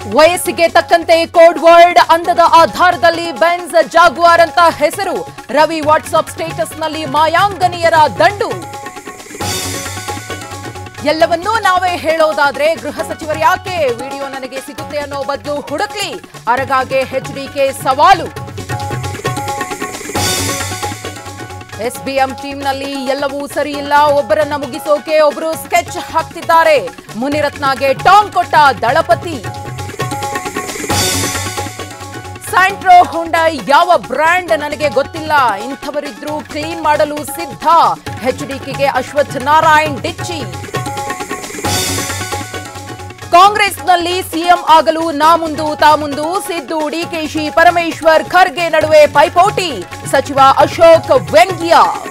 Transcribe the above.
ವಯಸ್ಸಿಗೆ ತಕ್ಕಂತೆ code word ಅಂದದ ಆಧಾರದಲ್ಲಿ ಬೆನ್ಸ್ ಜಾಗ್ವಾರ್ ಅಂತ ಹೆಸರು ರವಿ ವಾಟ್ಸ್ಆಪ್ ಸ್ಟೇಟಸ್ನಲ್ಲಿ ಮಾಯಾಂಗನಿಯರ ದಂಡು ಎಲ್ಲವನ್ನೂ ನಾವೇ ಹೇಳೋದಾದ್ರೆ ಗೃಹ ಸಚಿವರು ಯಾಕೆ ವಿಡಿಯೋ ನನಗೆ ಸಿಗುತ್ತೆ ಅನ್ನೋ ಬದಲು ಹುಡುಕ್ಲಿ ಅರಗಾಗೆ ಎಚ್ಡಿಕೆ ಸವಾಲು ಎಸ್ಬಿಎಂ ಟೀಮ್ನಲ್ಲಿ ಎಲ್ಲವೂ ಸರಿ ಇಲ್ಲ ಒಬ್ಬರನ್ನ ಮುಗಿಸೋಕೆ ಒಬ್ರು ಸ್ಕೆಚ್ ಹಾಕ್ತಿದ್ದಾರೆ ಮುನಿರತ್ನಗೆ ಟಾಂಗ್ ಕೊಟ್ಟ ದಳಪತಿ ಸ್ಯಾಂಟ್ರೋ ಹುಂಡೈ ಯಾವ ಬ್ರ್ಯಾಂಡ್ ನನಗೆ ಗೊತ್ತಿಲ್ಲ ಇಂಥವರಿದ್ರು ಕ್ಲೀನ್ ಮಾಡಲು ಸಿದ್ಧ ಎಚ್ಡಿಕೆಗೆ ಅಶ್ವಥ್ ನಾರಾಯಣ್ ಡಿಚ್ಚಿ ಕಾಂಗ್ರೆಸ್ನಲ್ಲಿ ಸಿಎಂ ಆಗಲು ನಾ ಮುಂದು ತಾ ಮುಂದು ಸಿದ್ದು ಡಿಕೆಶಿ ಪರಮೇಶ್ವರ್ ಖರ್ಗೆ ನಡುವೆ ಪೈಪೋಟಿ ಸಚಿವ ಅಶೋಕ್ ವ್ಯಂಗ್ಯ